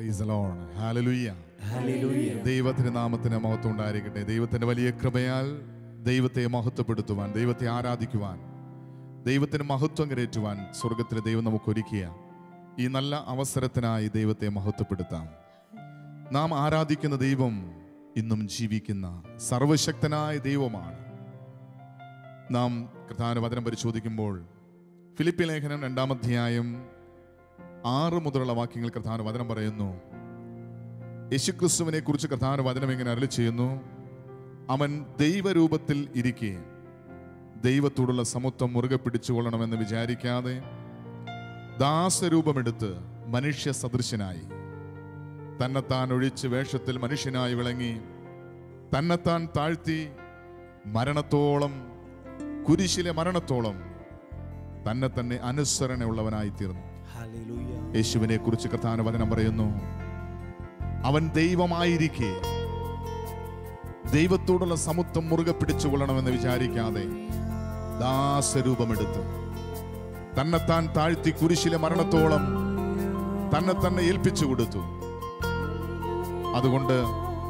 Praise the Lord. Hallelujah. Hallelujah ദൈവത്തിന്റെ നാമത്തിന് മഹത്വം ഉണ്ടായിരിക്കട്ടെ ദൈവത്തിന്റെ വലിയ കൃപയാൽ ദൈവത്തെ മഹത്വപ്പെടുത്തുവാൻ ദൈവത്തെ ആരാധിക്കുവാൻ ദൈവത്തിന് മഹത്വം കരേറ്റുവാൻ സ്വർഗത്തിലെ ദൈവം നമുക്ക് ഒരുക്കിയ ഈ നല്ല അവസരത്തിനായി ദൈവത്തെ മഹത്വപ്പെടുത്താം നാം ആരാധിക്കുന്ന ദൈവം ഇന്നും ജീവിക്കുന്ന സർവശക്തനായ ദൈവമാണ് നാം കർത്താന വചനം പരിശോധിക്കുമ്പോൾ ഫിലിപ്പി ലേഖനം രണ്ടാമധ്യായം ആറ് മുതലുള്ള വാക്യങ്ങൾ കർത്താന വചനം പറയുന്നു യേശുക്രിസ്തുവിനെ കുറിച്ച് കർത്താന വചനം ഇങ്ങനെ അരളി ചെയ്യുന്നു അവൻ ദൈവരൂപത്തിൽ ഇരിക്കെ ദൈവത്തോടുള്ള സമത്വം മുറുകെ പിടിച്ചുകൊള്ളണമെന്ന് വിചാരിക്കാതെ ദാസരൂപമെടുത്ത് മനുഷ്യ സദൃശനായി തന്നെത്താൻ ഒഴിച്ച് വേഷത്തിൽ മനുഷ്യനായി വിളങ്ങി തന്നെത്താൻ താഴ്ത്തി മരണത്തോളം കുരിശിലെ മരണത്തോളം തന്നെ തന്നെ അനുസരണയുള്ളവനായി തീർന്നു ഹല്ലേലൂയ യേശുവിനെ കുറിച്ച് കർത്താന വചനം പറയുന്നു അവൻ ദൈവമായിരിക്കെ ദൈവത്തോടുള്ള സമത്വം മുറുകെ പിടിച്ചുകൊള്ളണമെന്ന് വിചാരിക്കാതെ ദാസരൂപമെടുത്ത് തന്നെത്താൻ താഴ്ത്തി കുരിശിലെ മരണത്തോളം തന്നെ തന്നെ ഏൽപ്പിച്ചു കൊടുത്തു അതുകൊണ്ട്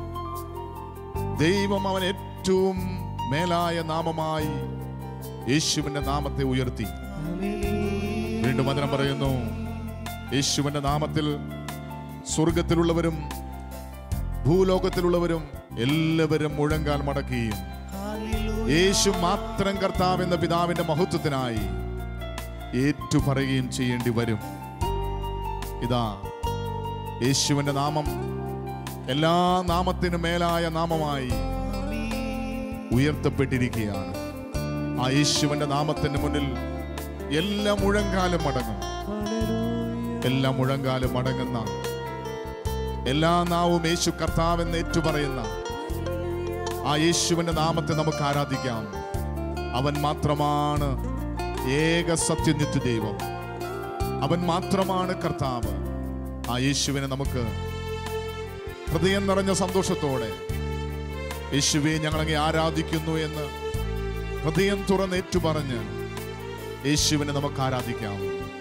ദൈവം അവൻ ഏറ്റവും മേലായ നാമമായി യേശുവിന്റെ നാമത്തെ ഉയർത്തി വീണ്ടും വചനം പറയുന്നു യേശുവിന്റെ നാമത്തിൽ സ്വർഗത്തിലുള്ളവരും ഭൂലോകത്തിലുള്ളവരും എല്ലാവരും മുഴങ്കാൽ മടക്കുകയും യേശു മാത്രം കർത്താവ് എന്ന പിതാവിന്റെ മഹത്വത്തിനായി ഏറ്റുപറയുകയും ചെയ്യേണ്ടി വരും ഇതാ യേശുവിന്റെ നാമം എല്ലാ നാമത്തിനും മേലായ നാമമായി ഉയർത്തപ്പെട്ടിരിക്കുകയാണ് ആ യേശുവിന്റെ നാമത്തിന് മുന്നിൽ എല്ലാ മുഴങ്കാലും മടങ്ങും എല്ലാ മുഴങ്കാലും മടങ്ങുന്ന എല്ലാ നാവും യേശു കർത്താവെന്ന് ഏറ്റുപറയുന്ന ആ യേശുവിന്റെ നാമത്തെ നമുക്ക് ആരാധിക്കാം അവൻ മാത്രമാണ് ഏക സത്യനിത്യ ദൈവം അവൻ മാത്രമാണ് കർത്താവ് ആ യേശുവിനെ നമുക്ക് ഹൃദയം നിറഞ്ഞ സന്തോഷത്തോടെ യേശുവെ ഞങ്ങളങ്ങെ ആരാധിക്കുന്നു എന്ന് ഹൃദയം തുറന്നേറ്റു പറഞ്ഞ് യേശുവിനെ നമുക്ക് ആരാധിക്കാം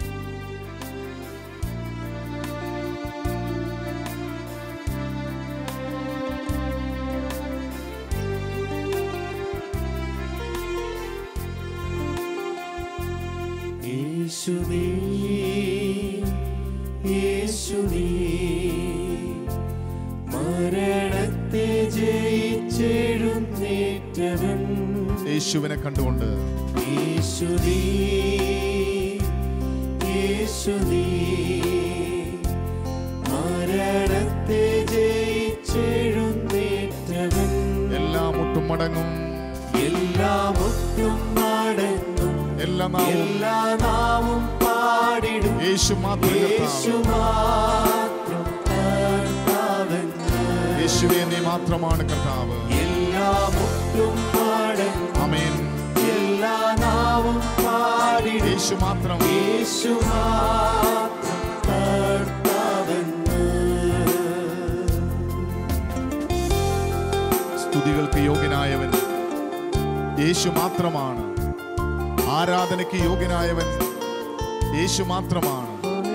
യേശുവേ യേശുവേ മരണത്തെ ജയിച്ചെഴുന്നേറ്റവൻ യേശുവിനെ കണ്ടുകൊണ്ട് യേശുവേ യേശുവേ മരണത്തെ ജയിച്ചെഴുന്നേറ്റവൻ എല്ലാ മുട്ടും മടങ്ങും എല്ലാ മുട്ടും മടങ്ങും എല്ലാ നാവും എല്ലാ നാവും പാടിടും യേശു മാത്രം യേശു കർത്താവ്. മാത്രം കർത്താവെന്ന് യേശുവേ നീ മാത്രമാണ് കർത്താവ് എല്ലാ മുട്ടും പാടും അമേൻ എല്ലാ നാവും പാടിടും യേശു മാത്രം യേശു മാത്രം കർത്താവെന്ന് സ്തുതികൾക്ക് യോഗ്യനായവൻ യേശു മാത്രമാണ് ആരാധനയ്ക്ക് യോഗ്യനായവൻ യേശു മാത്രമാണ്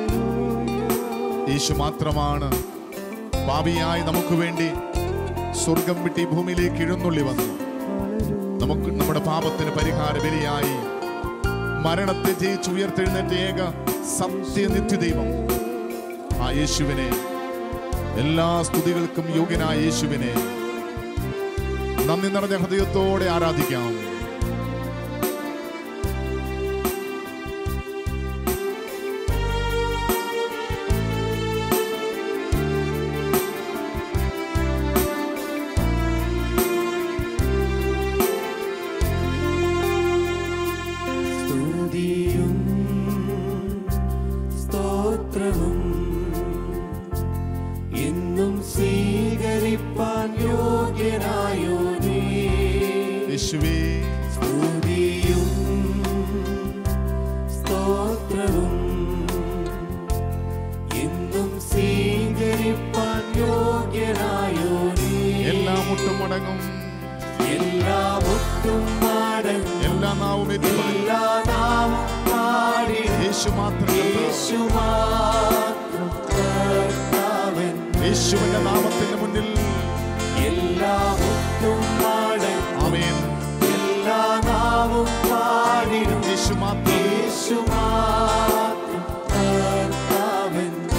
യേശു മാത്രമാണ് പാപിയായി നമുക്ക് വേണ്ടി സ്വർഗം വിട്ടി ഭൂമിയിലേക്ക് എഴുന്നള്ളി വന്നു നമുക്ക് നമ്മുടെ പാപത്തിന് പരിഹാര ബലിയായി മരണത്തെ ജയിച്ച് ഉയർത്തെഴുന്നേറ്റ ഏക സത്യനിത്യദൈവം ആ യേശുവിനെ എല്ലാ സ്തുതികൾക്കും യോഗ്യനായ യേശുവിനെ നന്ദി നിറഞ്ഞ ഹൃദയത്തോടെ ആരാധിക്കാം സ്തുതിയും സ്തോത്രവും എന്നും സ്വീകരിപ്പാൻ യോഗ്യനായോനേ യേശുവേ സ്തുതിയും സ്തോത്രവും എന്നും സ്വീകരിപ്പാൻ യോഗ്യനായോനേ എല്ലാ മുട്ടും മടങ്ങും എല്ലാ മുട്ടും മടങ്ങും എല്ലാ നാവും ഏറ്റുപറയും. എല്ലാ നാമം പാടി യേശു മാത്രം കർത്താവ്. യേശു മാത്രം കർത്താവൻ യേശുവിന്റെ നാമത്തിന്റെ മുന്നിൽ എല്ലാ മുട്ടും മടങ്ങും ആമേൻ എല്ലാ നാവും പാടിടും യേശു മാത്രം യേശു മാത്രം കർത്താവെന്ന്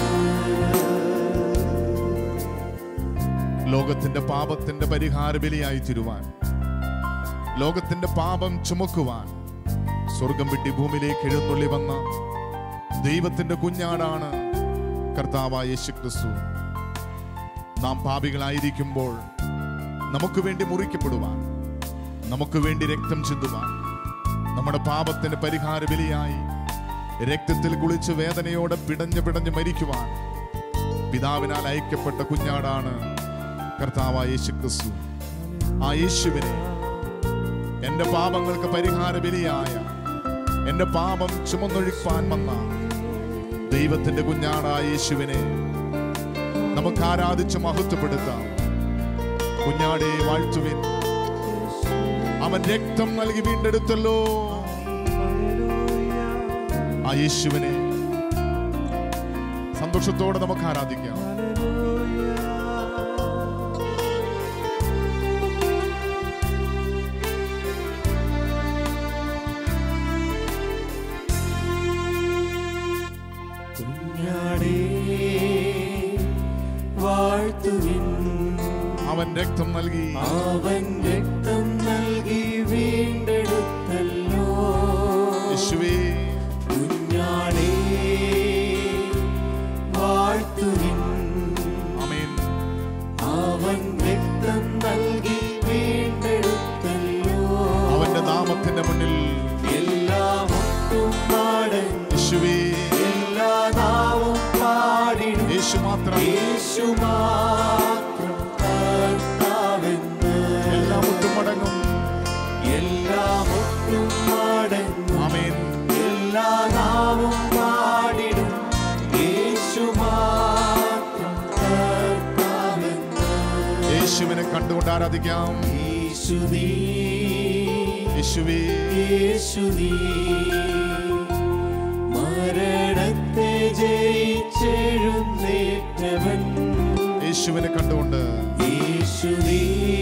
ലോകത്തിന്റെ പാപത്തിന്റെ പരിഹാര ബലിയായി തീരുവാൻ ലോകത്തിന്റെ പാപം ചുമക്കുവാൻ സ്വർഗം വിട്ടി ഭൂമിയിലേക്ക് എഴുന്നള്ളി വന്ന ദൈവത്തിന്റെ കുഞ്ഞാടാണ് കർത്താവായ യേശു ക്രിസ്തു നാം പാപികളായിരിക്കുമ്പോൾ നമുക്ക് വേണ്ടി മുറിക്കപ്പെടുവാൻ നമുക്ക് വേണ്ടി രക്തം ചിന്തുവാൻ നമ്മുടെ പാപത്തിന് പരിഹാര ബലിയായി രക്തത്തിൽ കുളിച്ച് വേദനയോടെ പിടഞ്ഞു പിടഞ്ഞു മരിക്കുവാൻ പിതാവിനാൽ അയക്കപ്പെട്ട കുഞ്ഞാടാണ് കർത്താവായ യേശു ക്രിസ്തു ആ യേശുവിനെ എന്റെ പാപങ്ങൾക്ക് പരിഹാര ബലിയായ എന്റെ പാപം ചുമന്നൊഴിപ്പാൻ വന്ന ദൈവത്തിന്റെ കുഞ്ഞാടായ യേശുവിനെ നമുക്ക് ആരാധിച്ച് മഹത്വപ്പെടുത്താം കുഞ്ഞാടെ വാഴ്ത്തുവിൻ അവൻ രക്തം നൽകി വീണ്ടെടുത്തല്ലോ ആ യേശുവിനെ സന്തോഷത്തോടെ നമുക്ക് ആരാധിക്കാം കുഞ്ഞാടേ വാഴ്ത്തുവിൻ അവൻ രക്തം നൽകി അവൻ രക്തം നൽകി വീണ്ടെടുത്തല്ലോ യേശുവേ കുഞ്ഞാടേ വാഴ്ത്തുവിൻ ആമേൻ അവൻ രക്തം നൽകി വീണ്ടെടുത്തല്ലോ അവന്റെ നാമത്തിന്റെ മുന്നിൽ എല്ലാ മുട്ടും മടങ്ങും യേശുവേ എല്ലാ നാവും പാടിടും യേശു മാത്രം യേശു മാത്രം കർത്താവെന്ന് എല്ലാ മുട്ടും മടങ്ങും എല്ലാ മുട്ടും മടങ്ങും ആമേൻ എല്ലാ നാവും പാടിടും യേശു മാത്രം കർത്താവെന്ന് യേശുവിനെ കണ്ടുകൊണ്ട് ആരാധിക്കാം യേശു നീ യേശുവേ യേശു നീ മരണത്തെ ജയിച്ചെഴുന്നേറ്റവൻ യേശുവിനെ കണ്ടുകൊണ്ട് യേശു നീ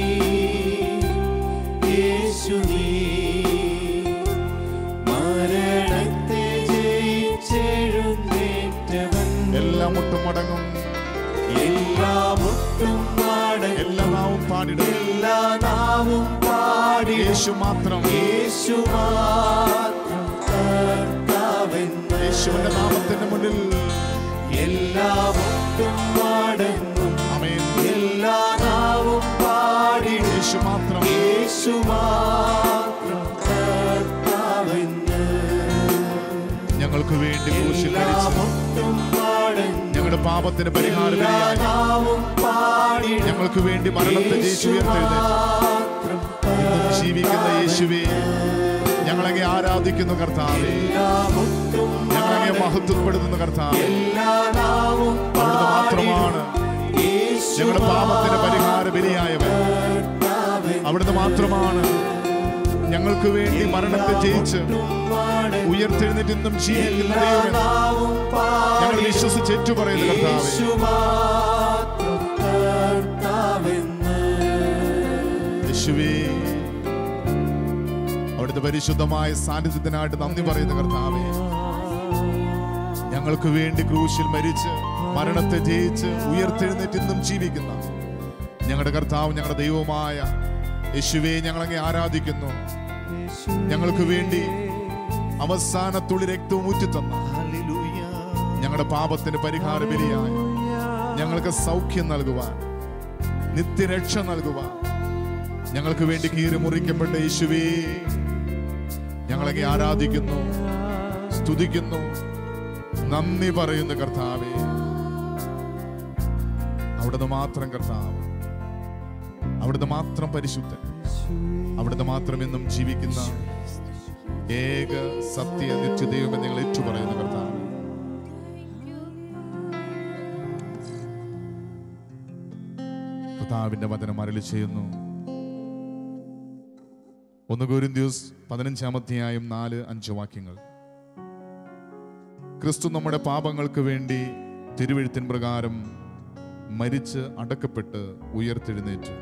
യേശു നീ മരണത്തെ ജയിച്ചെഴുന്നേറ്റവൻ എല്ലാ മുട്ടും മടങ്ങും എല്ലാ മുട്ടും മടങ്ങും എല്ലാ നാവും പാടിടും എല്ലാ നാവും പാടി യേശു മാത്രം യേശു മാത്രം കർത്താവെന്ന് യേശുവിന്റെ നാമത്തിന്റെ മുന്നിൽ എല്ലാ മുട്ടും മടങ്ങും ആമേൻ എല്ലാ നാവും പാടി യേശു മാത്രം യേശു മാത്രം കർത്താവെന്ന് ഞങ്ങൾക്ക് വേണ്ടി ക്രൂശിൽ എല്ലാ മരിച്ചു മുട്ടും മടങ്ങും ഞങ്ങളുടെ പാപത്തിന് പരിഹാരം എല്ലാ ബലിയായി നാവും പാടി ഞങ്ങൾക്ക് വേണ്ടി മരണത്തെ ജയിച്ചു ഉയർത്തെഴുന്നേറ്റു മാത്രം ഇന്നും ജീവിക്കുന്ന യേശുവേ ഞങ്ങളങ്ങെ ആരാധിക്കുന്നു കർത്താവേ എല്ലാ മുട്ടും ഞങ്ങളങ്ങെ മഹത്വപ്പെടുത്തുന്ന കർത്താവേ എല്ലാ നാവും അവിടുന്ന് മാത്രമാണ് യേശു ഞങ്ങളുടെ പാപത്തിന് പരിഹാര ബലിയായവൻ കർത്താവെന്ന് അവിടുന്ന് മാത്രമാണ് ഞങ്ങൾക്ക് വേണ്ടി മരണത്തെ ജയിച്ച് ഉയർത്തെഴുന്നേറ്റ് ഇന്നും ജീവിക്കുന്ന ദൈവം നാവും ഞങ്ങൾ വിശ്വസിച്ച് ഏറ്റുപറയുന്നു കർത്താവേ യേശു മാത്രം കർത്താവെന്ന് യേശുവേ അവിടുത്തെ പരിശുദ്ധമായ സാന്നിധ്യത്തിനായിട്ട് നന്ദി പറയുന്ന കർത്താവേ ഞങ്ങൾക്ക് വേണ്ടി ക്രൂശിൽ മരിച്ച് മരണത്തെ ജയിച്ച് ഉയർത്തെഴുന്നേറ്റ് ഇന്നും ജീവിക്കുന്ന ഞങ്ങളുടെ കർത്താവ് ഞങ്ങളുടെ ദൈവമായ യേശുവെ ഞങ്ങളങ്ങെ ആരാധിക്കുന്നു ഞങ്ങൾക്ക് വേണ്ടി അവസാന തുളി രക്തവും ഊറ്റിത്തന്ന ഞങ്ങളുടെ പാപത്തിന് പരിഹാര ബലിയായി ഞങ്ങൾക്ക് സൗഖ്യം നൽകുവാൻ നിത്യരക്ഷ നൽകുവാൻ ഞങ്ങൾക്ക് വേണ്ടി കീറി മുറിക്കപ്പെട്ട യേശുവേ ഞങ്ങളെ ആരാധിക്കുന്നു സ്തുതിക്കുന്നു നന്ദി പറയുന്നു കർത്താവേ അവിടുന്ന് മാത്രം കർത്താവ് അവിടുന്ന് മാത്രം പരിശുദ്ധൻ അവിടുന്ന് മാത്രം എന്നും ജീവിക്കുന്ന ഏക സത്യ നിത്യദൈവം നിങ്ങൾ ഏറ്റുപറയുന്നു കർത്താവ് കർത്താവിന്റെ വചനം അരളി ചെയ്യുന്നു ഒന്ന് കോരിന്ത്യൂസ് പതിനഞ്ചാമധ്യായം നാല് അഞ്ച് വാക്യങ്ങൾ ക്രിസ്തു നമ്മുടെ പാപങ്ങൾക്ക് വേണ്ടി തിരുവഴുത്തിൻ പ്രകാരം മരിച്ച് അടക്കപ്പെട്ട് ഉയർത്തെഴുന്നേറ്റു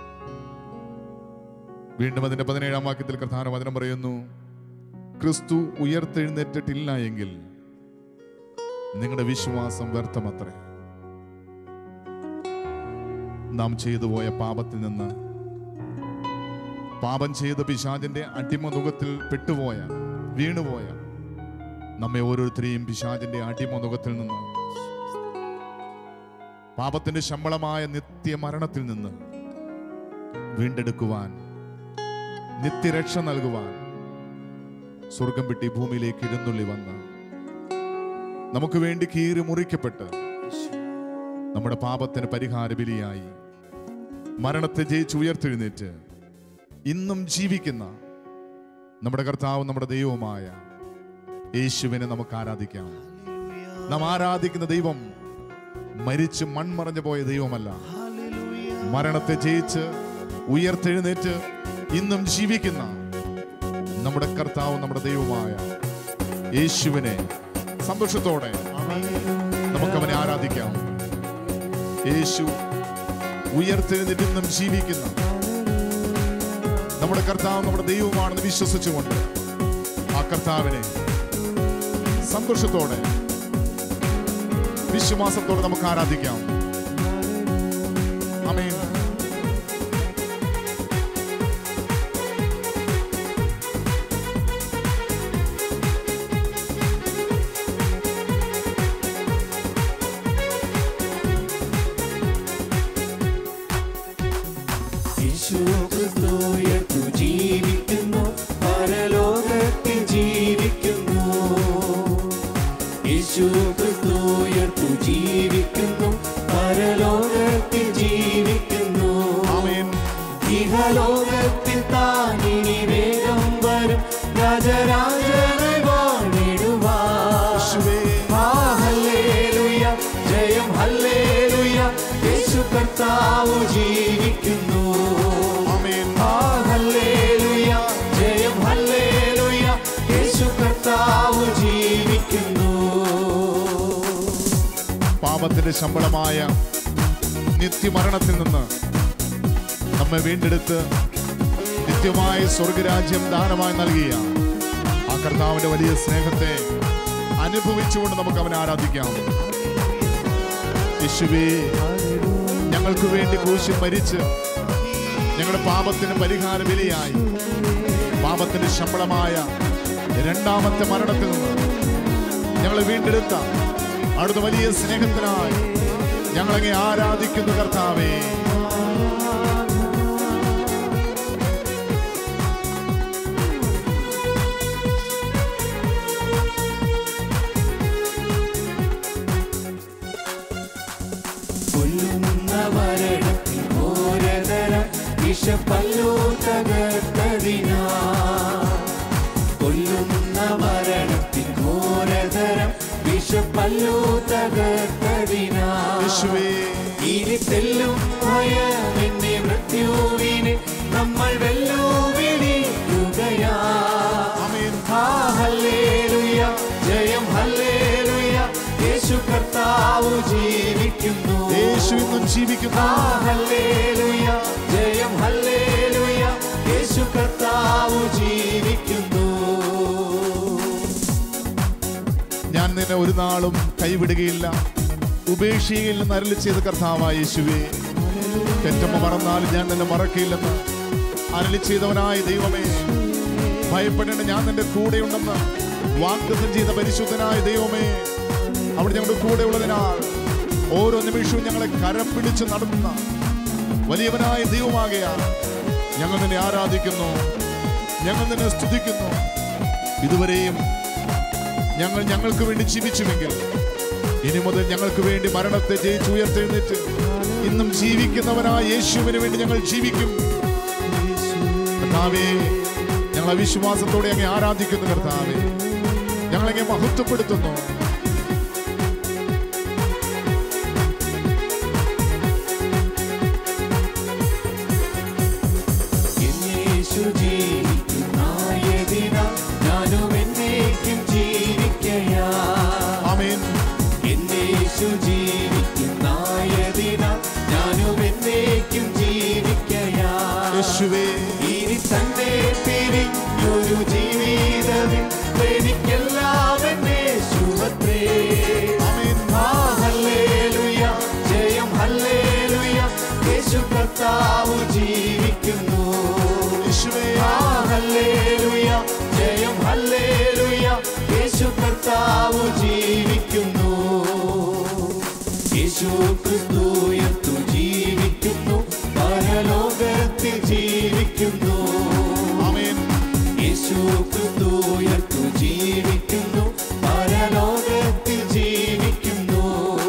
വീണ്ടും അതിന്റെ പതിനേഴാം വാക്യത്തിൽ കർത്താന വചനം പറയുന്നു ക്രിസ്തു ഉയർത്തെഴുന്നേറ്റിട്ടില്ല എങ്കിൽ നിങ്ങളുടെ വിശ്വാസം വ്യർത്ഥമത്രേ നാം ചെയ്തു പോയ പാപത്തിൽ നിന്ന് പാപം ചെയ്ത പിശാചിന്റെ അടിമനുഖത്തിൽ പെട്ടുപോയ വീണുപോയ നമ്മെ ഓരോരുത്തരെയും പിശാചിന്റെ അടിമനുഖത്തിൽ നിന്ന് പാപത്തിന്റെ ശമ്പളമായ നിത്യമരണത്തിൽ നിന്ന് വീണ്ടെടുക്കുവാൻ നിത്യരക്ഷ നൽകുവാൻ സ്വർഗം വിട്ടി ഭൂമിയിലേക്ക് എഴുന്നള്ളി വന്ന് നമുക്ക് വേണ്ടി കീറി മുറിക്കപ്പെട്ട് നമ്മുടെ പാപത്തിന് പരിഹാര ബലിയായി മരണത്തെ ജയിച്ച് ഉയർത്തെഴുന്നേറ്റ് ഇന്നും ജീവിക്കുന്ന നമ്മുടെ കർത്താവും നമ്മുടെ ദൈവവുമായ യേശുവിനെ നമുക്ക് ആരാധിക്കാം നാം ആരാധിക്കുന്ന ദൈവം മരിച്ച് മൺമറഞ്ഞു പോയ ദൈവമല്ല മരണത്തെ ജയിച്ച് ഉയർത്തെഴുന്നേറ്റ് ഇന്നും ജീവിക്കുന്ന നമ്മുടെ കർത്താവ് നമ്മുടെ ദൈവമായ യേശുവിനെ സന്തോഷത്തോടെ നമുക്കവനെ ആരാധിക്കാം യേശു ഉയർത്തെഴുന്നേറ്റ് ഇന്നും ജീവിക്കുന്ന നമ്മുടെ കർത്താവ് നമ്മുടെ ദൈവമാണെന്ന് വിശ്വസിച്ചുകൊണ്ട് ആ കർത്താവിനെ സന്തോഷത്തോടെ വിശ്വാസത്തോടെ നമുക്ക് ആരാധിക്കാം ആമേൻ യേശു ക്രിസ്തു ഉയർത്തു ജീവിക്കുന്നു പരലോകത്തിൽ ജീവിക്കുന്നു യേശു ക്രിസ്തു ഉയർത്തു ജീവിക്കുന്നു പരലോകത്തിൽ ജീവിക്കുന്നു ആമേൻ ഇഹലോകത്തിൽ താൻ ഇനി വേഗം വരും രാജരാജനായി വാണിടുവാൻ യേശുവേ ആ ഹല്ലേലൂയ ജയം ഹല്ലേലൂയ യേശു കർത്താവ് ജീവിക്കുന്നു ആമേൻ ആ ഹല്ലേലൂയ ജയം ഹല്ലേലൂയ യേശു കർത്താവ് ജീവിക്കുന്നു പാപത്തിന്റെ ശമ്പളമായ നിത്യമരണത്തിൽ നിന്ന് നമ്മെ വീണ്ടെടുത്ത് നിത്യമായ സ്വർഗരാജ്യം ദാനമായി നൽകിയ ആ കർത്താവിന്റെ വലിയ സ്നേഹത്തെ അനുഭവിച്ചുകൊണ്ട് നമുക്ക് അവനെ ആരാധിക്കാം യേശുവേ ഞങ്ങൾക്ക് വേണ്ടി ക്രൂശിൽ മരിച്ച് ഞങ്ങളുടെ പാപത്തിന് പരിഹാര ബലിയായി പാപത്തിന്റെ ശമ്പളമായ രണ്ടാമത്തെ മരണത്തിൽ നിന്ന് ഞങ്ങളെ വീണ്ടെടുത്ത അവിടുത്തെ വലിയ സ്നേഹത്തിനായി ഞങ്ങളങ്ങെ ആരാധിക്കുന്നു കർത്താവേ കൊല്ലുന്ന മരണത്തിൽ ഘോരതരം വിഷപ്പല്ലോ തകർത്തതിനാ കൊല്ലുന്ന മരണത്തിൽ ഘോരതരം വിഷപ്പല്ലോ തകർത്തതിനാ യേശുവേ ഇനി തെല്ലും ഭയമെന്നെ മൃത്യുവിനെ നമ്മൾ വെല്ലുവിളിക്കുകയാ ആമേൻ ആ ഹല്ലേലൂയ ജയം ഹല്ലേലൂയ യേശു കർത്താവ് ജീവിക്കുന്നു യേശു ഇന്നും ജീവിക്കുന്നു ആ ഹല്ലേലൂയ ജയം ഹല്ലേലൂയ യേശു കർത്താവ് ജീവിക്കുന്നു ഞാൻ നിന്നെ ഒരു നാളും കൈവിടുകയില്ല ഉപേക്ഷിക്കുകയില്ലെന്ന് അരളി ചെയ്ത കർത്താവായ യേശുവേ തെറ്റമ്മ മറന്നാലും ഞാൻ നിന്നെ മറക്കില്ലെന്ന് അരളി ചെയ്തവനായ ദൈവമേ ഭയപ്പെടേണ്ട ഞാൻ നിന്റെ കൂടെയുണ്ടെന്ന് വാഗ്ദത്തം ചെയ്ത പരിശുദ്ധനായ ദൈവമേ അവിടെ ഞങ്ങളുടെ കൂടെയുള്ളതിനാൽ ഓരോ നിമിഷവും ഞങ്ങളെ കരം പിടിച്ച് നടത്തുന്ന വലിയവനായ ദൈവമാകയാൽ ഞങ്ങൾ നിന്നെ ആരാധിക്കുന്നു ഞങ്ങൾ നിന്നെ സ്തുതിക്കുന്നു ഇതുവരെയും ഞങ്ങൾ ഞങ്ങൾക്ക് വേണ്ടി ജീവിച്ചുവെങ്കിൽ ഇനി മുതൽ ഞങ്ങൾക്ക് വേണ്ടി മരണത്തെ ജയിച്ച് ഉയർത്തെഴുന്നേറ്റ് ഇന്നും ജീവിക്കുന്നവനായ യേശുവിന് വേണ്ടി ഞങ്ങൾ ജീവിക്കും കർത്താവേ ഞങ്ങൾ അവിശ്വാസത്തോടെ അങ്ങ് ആരാധിക്കുന്നു കർത്താവേ ഞങ്ങളങ്ങെ മഹത്വപ്പെടുത്തുന്നു യേശു ജീവിക്കുന്നായതിനാൽ ഞാനും എന്നേക്കും ജീവിക്കയാ ആമേൻ എന്നേശു ജീവിക്കുന്നായതിനാൽ യേശു ക്രിസ്തു ഉയർത്തു ജീവിക്കുന്നു പരലോകത്തിൽ ജീവിക്കുന്നു ആമേൻ യേശു ക്രിസ്തു ഉയർത്തു ജീവിക്കുന്നു പരലോകത്തിൽ ജീവിക്കുന്നു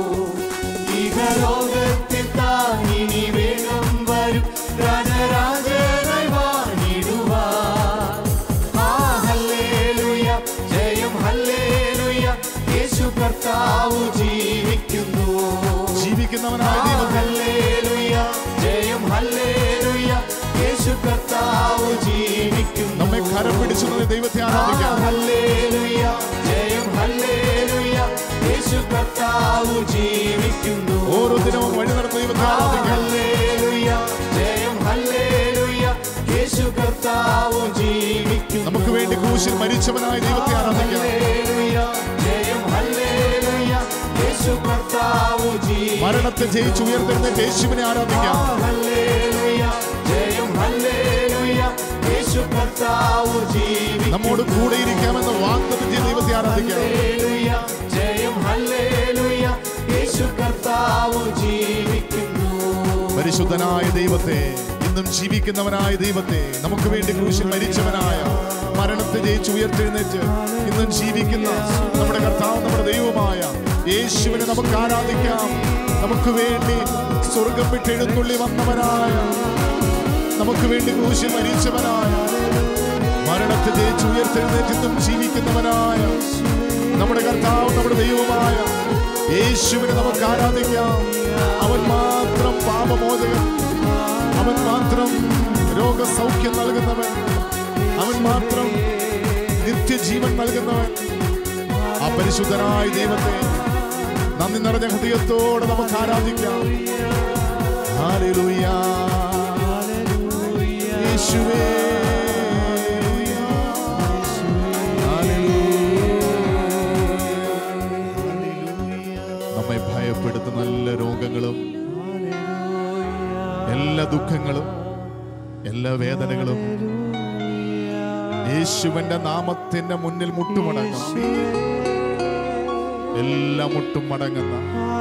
ഇഹലോകത്തിൽ താൻ ഇനി വേഗം വരും രാജരാജനായി വാണിടുവാൻ ആ ഹല്ലേലൂയ ജയം ഹല്ലേലൂയ യേശു കർത്താവ് ജീവിക്കുന്നു ജീവിക്കുന്നവനായ ആ ദൈവത്തെ ഹല്ലേലൂയ ജയം ഹല്ലേലൂയ യേശു കർത്താവ് ജീവിക്കുന്നു നമ്മെ കരം പിടിച്ചു നിന്ന് ദൈവത്തെ ആരാധിക്കാം ഹല്ലേലൂയ ജയം ഹല്ലേലൂയ യേശു കർത്താവ് ജീവിക്കുന്നു ഓരോ ദിനവും വഴി നടന്ന ദൈവത്തെ ആരാധിക്കാം ഹല്ലേലൂയ ജയം ഹല്ലേലൂയ യേശു കർത്താവ് ജീവിക്കുന്നു നമുക്ക് വേണ്ടി ക്രൂശിൽ മരിച്ചവനായ ദൈവത്തെ ആരാധിക്കാം ഹല്ലേലൂയ ജയം ഹല്ലേലൂയ യേശു കർത്താവ് ജീവിക്കുന്നു മരണത്തെ ജയിച്ച് ഉയർത്തെഴുന്ന യേശുവിനെ ആരാധിക്കാം ഹല്ലേലൂയ ജയം ഹല്ലേലൂയ യേശു കർത്താവ് ജീവിക്കുന്നു നമ്മോട് കൂടെ ഇരിക്കാമെന്ന് വാഗ്ദത്തം ചെയ്ത ദൈവത്തെ ആരാധിക്കാം ഹല്ലേലൂയ ജയം ഹല്ലേലൂയ യേശു കർത്താവ് ജീവിക്കുന്നു പരിശുദ്ധനായ ദൈവത്തെ ഇന്നും ജീവിക്കുന്നവനായ ദൈവത്തെ നമുക്ക് വേണ്ടി ക്രൂശിൽ മരിച്ചവനായ മരണത്തെ ജയിച്ച് ഉയർത്തെഴുന്നേറ്റ് ഇന്നും ജീവിക്കുന്ന നമ്മുടെ കർത്താവ് നമ്മുടെ ദൈവമായ യേശുവിനെ നമുക്ക് ആരാധിക്കാം നമുക്ക് വേണ്ടി സ്വർഗം വിട്ട് എഴുന്നള്ളി വന്നവനായ നമുക്ക് വേണ്ടി ക്രൂശിൽ മരിച്ചവനായ മരണത്തെ ജയിച്ച് ഉയർത്തെഴുന്നേറ്റ് ഇന്നും ജീവിക്കുന്നവനായ നമ്മുടെ കർത്താവ് നമ്മുടെ ദൈവമായ യേശുവിനെ നമുക്ക് ആരാധിക്കാം അവൻ മാത്രം പാപമോചകൻ അവൻ മാത്രം രോഗസൗഖ്യം നൽകുന്നവൻ അവൻ മാത്രം നിത്യജീവൻ നൽകുന്നവൻ ആ പരിശുദ്ധനായ ദൈവത്തെ നന്ദി നിറഞ്ഞ ഹൃദയത്തോടെ നമുക്ക് ആരാധിക്കാം ഹല്ലേലൂയ. യേശുവേ നമ്മെ ഭയപ്പെടുത്തുന്ന എല്ലാ രോഗങ്ങളും എല്ലാ ദുഃഖങ്ങളും എല്ലാ വേദനകളും യേശുവിന്റെ നാമത്തിന്റെ മുന്നിൽ മുട്ടുമടങ്ങും എല്ലാ മുട്ടും മടങ്ങുന്ന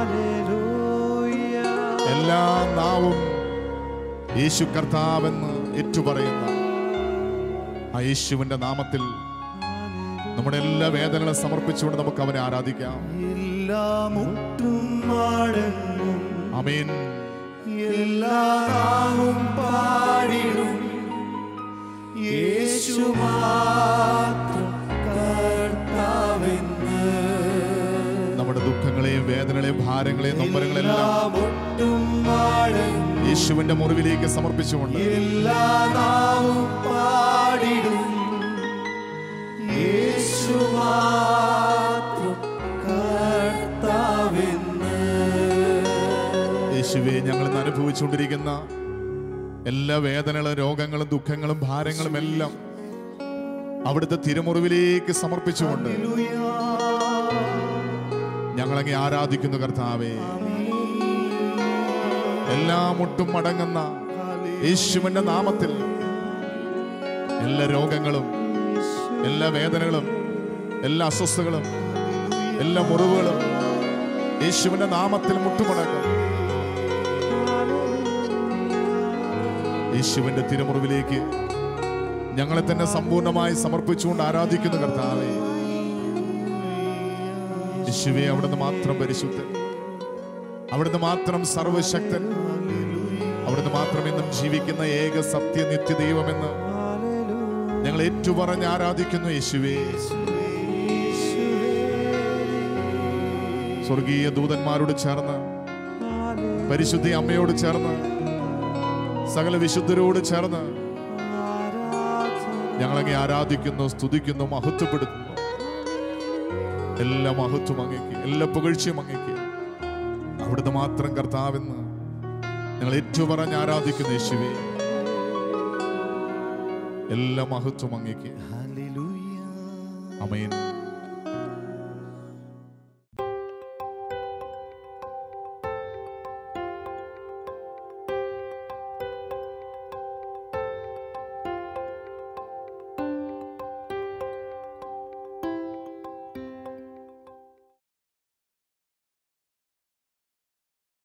എല്ലാ നാവും യേശു കർത്താവെന്ന് ഏറ്റുപറയുന്ന ആ യേശുവിന്റെ നാമത്തിൽ നമ്മുടെ എല്ലാ വേദനകളും സമർപ്പിച്ചുകൊണ്ട് നമുക്ക് അവനെ ആരാധിക്കാം എല്ലാ മുട്ടും മടങ്ങും അമീൻ എല്ലാ നാവും പാടിടും യേശു മാത്രം കർത്താവെന്ന് നമ്മുടെ ദുഃഖങ്ങളെയും വേദനകളെയും ഭാരങ്ങളെയും എല്ലാ നൊമ്പരങ്ങളെല്ലാം മുട്ടും മടങ്ങും യേശുവിന്റെ മുറിവിലേക്ക് സമർപ്പിച്ചുകൊണ്ട് എല്ലാ നാവും പാടിടും യേശു മാത്രം കർത്താവെന്ന് യേശുവെ ഞങ്ങൾ ഇന്ന് അനുഭവിച്ചുകൊണ്ടിരിക്കുന്ന എല്ലാ വേദനകളും രോഗങ്ങളും ദുഃഖങ്ങളും ഭാരങ്ങളും എല്ലാം അവിടുത്തെ തിരുമുറിവിലേക്ക് സമർപ്പിച്ചുകൊണ്ട് ഞങ്ങളങ്ങെ ആരാധിക്കുന്നു കർത്താവേ എല്ലാ മുട്ടും മടങ്ങുന്ന യേശുവിന്റെ നാമത്തിൽ എല്ലാ രോഗങ്ങളും എല്ലാ വേദനകളും എല്ലാ അസ്വസ്ഥകളും എല്ലാ മുറിവുകളും യേശുവിന്റെ നാമത്തിൽ മുട്ടുമടങ്ങും യേശുവിന്റെ തിരുമുറിവിലേക്ക് ഞങ്ങളെ തന്നെ സമ്പൂർണ്ണമായി സമർപ്പിച്ചുകൊണ്ട് ആരാധിക്കുന്നു കർത്താവേ യേശുവെ അവിടുന്ന് മാത്രം പരിശുദ്ധൻ അവിടുന്ന് മാത്രം സർവശക്തൻ അവിടുന്ന് മാത്രം എന്നും ജീവിക്കുന്ന ഏക സത്യ നിത്യ ദൈവമെന്ന് ഞങ്ങൾ ഏറ്റുപറഞ്ഞ് ആരാധിക്കുന്നു യേശുവേ സ്വർഗീയ ദൂതന്മാരോട് ചേർന്ന് പരിശുദ്ധ അമ്മയോട് ചേർന്ന് സകല വിശുദ്ധരോട് ചേർന്ന് ഞങ്ങളങ്ങെ ആരാധിക്കുന്നു സ്തുതിക്കുന്നു മഹത്വപ്പെടുത്തുന്നു എല്ലാ മഹത്വം അങ്ങേക്ക് എല്ലാ പുകഴ്ചയും അങ്ങേക്ക് അവിടുന്ന് മാത്രം കർത്താവെന്ന് ഞങ്ങൾ ഏറ്റവും പറഞ്ഞ് ആരാധിക്കുന്നു യേശുവേ എല്ലാ മഹത്വം അങ്ങേക്ക് അമേൻ